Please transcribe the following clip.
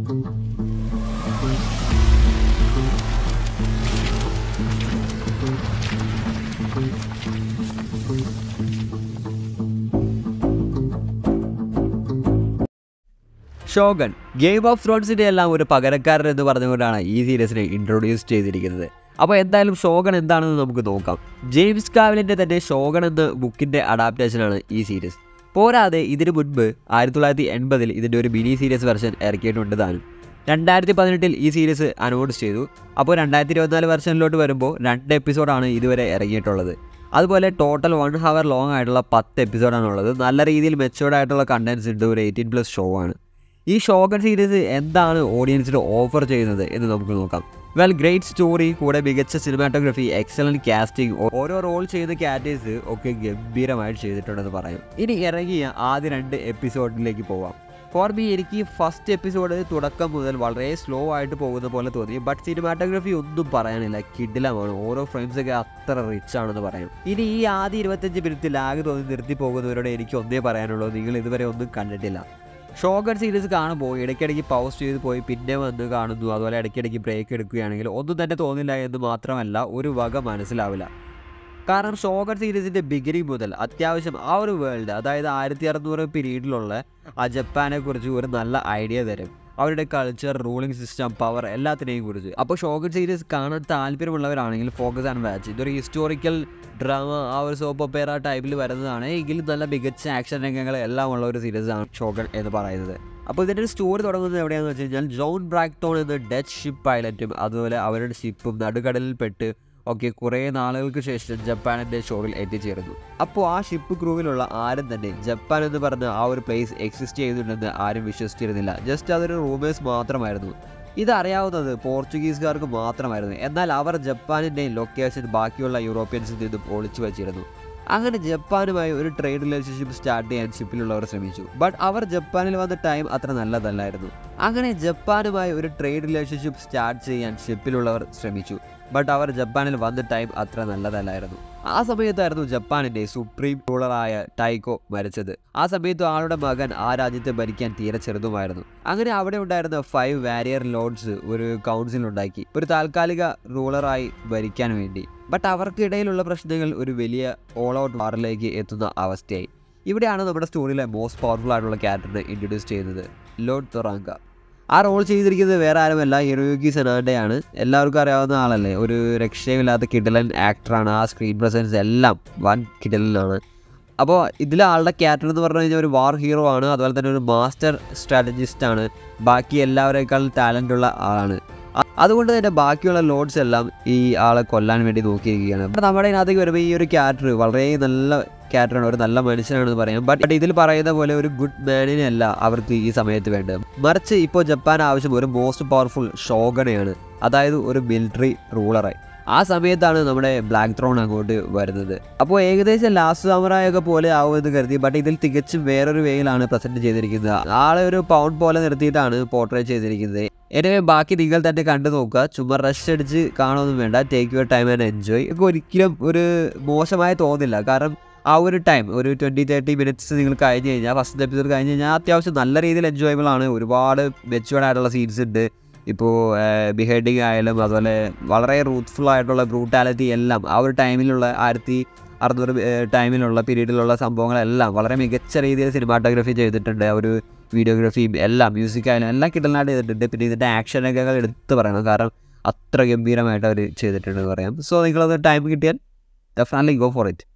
Shogun game of ത്രോൺസിൻ്റെ എല്ലാം ഒരു പകരക്കാരൻ എന്ന് പറഞ്ഞുകൊണ്ടാണ് ഈ സീരീസിനെ ഇൻട്രൊഡ്യൂസ് ചെയ്തിരിക്കുന്നത് അപ്പോൾ എന്തായാലും ഷോഗൻ എന്താണെന്ന് നമുക്ക് നോക്കാം ജെയിംസ് കാവലിൻ്റെ തന്നെ ഷോഗൻ എന്ന ബുക്കിൻ്റെ അഡാപ്റ്റേഷനാണ് ഈ സീരീസ് പോരാതെ ഇതിനു മുൻപ് ആയിരത്തി തൊള്ളായിരത്തി എൺപതിൽ ഇതിൻ്റെ ഒരു മിനി സീരീസ് വെർഷൻ ഇറക്കിയിട്ടുണ്ട് താനും രണ്ടായിരത്തി പതിനെട്ടിൽ ഈ സീരീസ് അനൗൺസ് ചെയ്തു അപ്പോൾ രണ്ടായിരത്തി ഇരുപത്തിനാല് വെർഷനിലോട്ട് വരുമ്പോൾ രണ്ട് എപ്പിസോഡാണ് ഇതുവരെ ഇറങ്ങിയിട്ടുള്ളത് അതുപോലെ ടോട്ടൽ വൺ ഹവർ ലോങ് ആയിട്ടുള്ള പത്ത് എപ്പിസോഡാണ് ഉള്ളത് നല്ല രീതിയിൽ മെച്ചുവേർഡ് ആയിട്ടുള്ള കണ്ടൻസ് ഉണ്ട് ഒരു എയ്റ്റീൻ പ്ലസ് ഷോ ആണ് ഈ ഷോഗൻ സീരീസ് എന്താണ് ഓഡിയൻസിന് ഓഫർ ചെയ്യുന്നത് എന്ന് നമുക്ക് നോക്കാം വെൽ ഗ്രേറ്റ് സ്റ്റോറി കൂടെ മികച്ച സിനിമാറ്റോഗ്രഫി എക്സലൻറ്റ് കാസ്റ്റിംഗ് ഓരോ റോൾ ചെയ്യുന്ന ക്യാരക്ടേഴ്സ് ഒക്കെ ഗംഭീരമായിട്ട് ചെയ്തിട്ടുണ്ടെന്ന് പറയാം ഇനി ഇറങ്ങിയ ആദ്യ രണ്ട് എപ്പിസോഡിലേക്ക് പോവാം ഫോർ മീ എനിക്ക് ഫസ്റ്റ് എപ്പിസോഡ് തുടക്കം മുതൽ വളരെ സ്ലോ ആയിട്ട് പോകുന്ന പോലെ തോന്നി ബട്ട് സിനിമാറ്റോഗ്രഫി ഒന്നും പറയാനില്ല കിഡിലമാണ് ഓരോ ഫ്രെയിംസ് ഒക്കെ അത്ര റിച്ച് ആണെന്ന് പറയാം ഇനി ഈ ആദ്യ ഇരുപത്തഞ്ച് മിനിറ്റ് ലാഗ് തോന്നി നിർത്തി പോകുന്നവരോട് എനിക്ക് ഒന്നേ പറയാനുള്ളൂ നിങ്ങൾ ഇതുവരെ ഒന്നും കണ്ടിട്ടില്ല ഷോഗൺ സീരീസ് കാണുമ്പോൾ ഇടയ്ക്കിടയ്ക്ക് പൗസ് ചെയ്ത് പോയി പിന്നെ വന്ന് കാണുന്നു അതുപോലെ ഇടയ്ക്കിടയ്ക്ക് ബ്രേക്ക് എടുക്കുകയാണെങ്കിൽ ഒന്നും തന്നെ തോന്നില്ല എന്ന് മാത്രമല്ല ഒരു വക മനസ്സിലാവില്ല കാരണം ഷോഗൺ സീരീസിൻ്റെ ബിഗിനിങ് മുതൽ അത്യാവശ്യം ആ ഒരു വേൾഡ് അതായത് ആയിരത്തി അറുന്നൂറ് പീരീഡിലുള്ള ആ ജപ്പാനെ കുറിച്ച് ഒരു നല്ല ഐഡിയ തരും അവരുടെ കൾച്ചർ റൂളിംഗ് സിസ്റ്റം പവർ എല്ലാത്തിനെയും കുറിച്ച് അപ്പോൾ ഷോഗൺ സീരീസ് കാണാൻ താല്പര്യമുള്ളവരാണെങ്കിൽ ഫോക്കസ് ആൻഡ് വാച്ച് ഇതൊരു ഹിസ്റ്റോറിക്കൽ ഡ്രാമ ആ ഒരു സോപ്പ് ഒപ്പേറ ടൈപ്പിൽ വരുന്നതാണ് എങ്കിലും നല്ല മികച്ച ആക്ഷൻ രംഗങ്ങൾ എല്ലാം ഉള്ള ഒരു സീരീസ് ആണ് ഷോഗൺ എന്ന് പറയുന്നത് അപ്പോൾ ഇതിൻ്റെ ഒരു സ്റ്റോറി തുടങ്ങുന്നത് എവിടെയാണെന്ന് വെച്ച് കഴിഞ്ഞാൽ ജോൺ ബ്രാക്ടോൺ എന്ന ഡച്ച് ഷിപ്പ് പൈലറ്റും അതുപോലെ അവരുടെ ഷിപ്പും നടുക്കടലിൽ പെട്ട് ഒക്കെ കുറേ നാളുകൾക്ക് ശേഷം ജപ്പാനിൻ്റെ ഷോറിൽ എത്തിച്ചേർന്നു അപ്പോൾ ആ ഷിപ്പ് ക്രൂവിലുള്ള ആരും തന്നെ ജപ്പാൻ എന്ന് പറഞ്ഞ ആ ഒരു പ്ലേസ് എക്സിസ്റ്റ് ചെയ്യുന്നുണ്ടെന്ന് ആരും വിശ്വസിച്ചിരുന്നില്ല ജസ്റ്റ് അതൊരു റൂമേഴ്സ് മാത്രമായിരുന്നു ഇതറിയാവുന്നത് പോർച്ചുഗീസുകാർക്ക് മാത്രമായിരുന്നു എന്നാൽ അവർ ജപ്പാനിൻ്റെ ലൊക്കേഷൻ ബാക്കിയുള്ള യൂറോപ്യൻസിൽ നിന്നും ഒളിച്ചു വച്ചിരുന്നു അങ്ങനെ ജപ്പാനുമായി ഒരു ട്രേഡ് റിലേഷൻഷിപ്പ് സ്റ്റാർട്ട് ചെയ്യാൻ ഷിപ്പിലുള്ളവർ ശ്രമിച്ചു ബട്ട് അവർ ജപ്പാനിൽ വന്ന ടൈം അത്ര നല്ലതല്ലായിരുന്നു അങ്ങനെ ജപ്പാനുമായി ഒരു ട്രേഡ് റിലേഷൻഷിപ്പ് സ്റ്റാർട്ട് ചെയ്യാൻ ഷിപ്പിലുള്ളവർ ശ്രമിച്ചു ബട്ട് അവർ ജപ്പാനിൽ വന്ന ടൈം അത്ര നല്ലതല്ലായിരുന്നു ആ സമയത്തായിരുന്നു ജപ്പാനിൻ്റെ സുപ്രീം റൂളറായ ടൈക്കോ മരിച്ചത് ആ സമയത്ത് ആളുടെ മകൻ ആ രാജ്യത്തെ ഭരിക്കാൻ തീരെ ചെറുതുമായിരുന്നു അങ്ങനെ അവിടെ ഉണ്ടായിരുന്ന ഫൈവ് വാരിയർ ലോഡ്സ് ഒരു കൗൺസിൽ ഉണ്ടാക്കി ഒരു താൽക്കാലിക റൂളറായി ഭരിക്കാൻ വേണ്ടി ബട്ട് അവർക്കിടയിലുള്ള പ്രശ്നങ്ങൾ ഒരു വലിയ ഓൾ ഔട്ട് വാറിലേക്ക് എത്തുന്ന അവസ്ഥയായി ഇവിടെയാണ് നമ്മുടെ സ്റ്റോറിയിലെ മോസ്റ്റ് പവർഫുൾ ആയിട്ടുള്ള ക്യാരക്ടറിനെ ഇൻട്രൊഡ്യൂസ് ചെയ്യുന്നത് ലോഡ് തൊറാങ്ക ആ റോൾ ചെയ്തിരിക്കുന്നത് വേറെ ആരുമല്ല ഹിറോയുക്കി സെനാഡയാണ് എല്ലാവർക്കും അറിയാവുന്ന ആളല്ലേ ഒരു രക്ഷയുമില്ലാത്ത കിഡലൻ ആക്ടറാണ് ആ സ്ക്രീൻ പ്രസൻസ് എല്ലാം വൻ കിഡലനാണ് അപ്പോൾ ഇതിലെ ആളുടെ ക്യാരക്ടർ എന്ന് പറഞ്ഞു കഴിഞ്ഞാൽ ഒരു വാർ ഹീറോ ആണ് അതുപോലെ തന്നെ ഒരു മാസ്റ്റർ സ്ട്രാറ്റജിസ്റ്റ് ആണ് ബാക്കി എല്ലാവരേക്കാളും ടാലൻ്റ് ഉള്ള ആളാണ് അ- അതുകൊണ്ട് തന്നെ ബാക്കിയുള്ള ലോഡ്സ് എല്ലാം ഈ ആളെ കൊല്ലാൻ വേണ്ടി നോക്കിയിരിക്കുകയാണ് അപ്പോൾ നമ്മുടെ ഇതിനകത്തേക്ക് വരുമ്പോൾ ഈ ഒരു ക്യാരക്ടർ വളരെ നല്ല ക്യാരക്ടറാണ് ഒരു നല്ല മനുഷ്യനാണെന്ന് പറയാം ബട്ട് ഇതിൽ പറയുന്ന പോലെ ഒരു ഗുഡ് മാനിനെ അല്ല അവർക്ക് ഈ സമയത്ത് വേണ്ടത് മറിച്ച് ഇപ്പോൾ ജപ്പാൻ ആവശ്യം ഒരു മോസ്റ്റ് പവർഫുൾ ഷോഗനെയാണ് അതായത് ഒരു മിലിറ്ററി റൂളറായി ആ സമയത്താണ് നമ്മുടെ ബ്ലാക്ക് ത്രോൺ അങ്ങോട്ട് വരുന്നത് അപ്പോൾ ഏകദേശം ലാസ്റ്റ് സമറായൊക്കെ പോലെ ആവുമെന്ന് കരുതി ബട്ട് ഇതിൽ തികച്ചും വേറൊരു വേയിലാണ് പ്രസന്റ് ചെയ്തിരിക്കുന്നത് ആളെ ഒരു പൗണ്ട് പോലെ നിർത്തിയിട്ടാണ് പോർട്രേറ്റ് ചെയ്തിരിക്കുന്നത് എനിവേ ബാക്കി നിങ്ങൾ തന്നെ കണ്ടു നോക്കുക ചുമ്മാ റഷ് അടിച്ച് കാണുമൊന്നും വേണ്ട take your time and enjoy ഒരിക്കലും ഒരു മോശമായി തോന്നില്ല കാരണം ആ ഒരു ടൈം ഒരു ട്വൻറ്റി തേർട്ടി മിനിറ്റ്സ് നിങ്ങൾ കഴിഞ്ഞ് കഴിഞ്ഞാൽ ഫസ്റ്റ് എപ്പിസോഡ് കഴിഞ്ഞ് കഴിഞ്ഞാൽ അത്യാവശ്യം നല്ല രീതിയിൽ എൻജോയബിൾ ആണ് ഒരുപാട് മെച്ചുവേർഡ് ആയിട്ടുള്ള സീൻസ് ഉണ്ട് ഇപ്പോൾ ബിഹേഡിങ് ആയാലും അതുപോലെ വളരെ റൂത്ത്ഫുൾ ആയിട്ടുള്ള ബ്രൂട്ടാലിറ്റി എല്ലാം ആ ഒരു ടൈമിലുള്ള ആയിരത്തി അറുന്നൂറ് ടൈമിലുള്ള പീരീഡിലുള്ള സംഭവങ്ങളെല്ലാം വളരെ മികച്ച രീതിയിൽ സിനിമാറ്റോഗ്രഫി ചെയ്തിട്ടുണ്ട് ആ ഒരു വീഡിയോഗ്രഫിയും എല്ലാം മ്യൂസിക് ആയാലും എല്ലാം കിട്ടലായിട്ട് ചെയ്തിട്ടുണ്ട് പിന്നെ ഇതിൻ്റെ ആക്ഷൻ രംഗങ്ങൾ എടുത്ത് പറയണം കാരണം അത്ര ഗംഭീരമായിട്ട് അവർ ചെയ്തിട്ടുണ്ടെന്ന് പറയാം സോ നിങ്ങളത് ടൈം കിട്ടിയാൽ ഡെഫിനറ്റ്ലി ഗോ ഫോർ ഇറ്റ്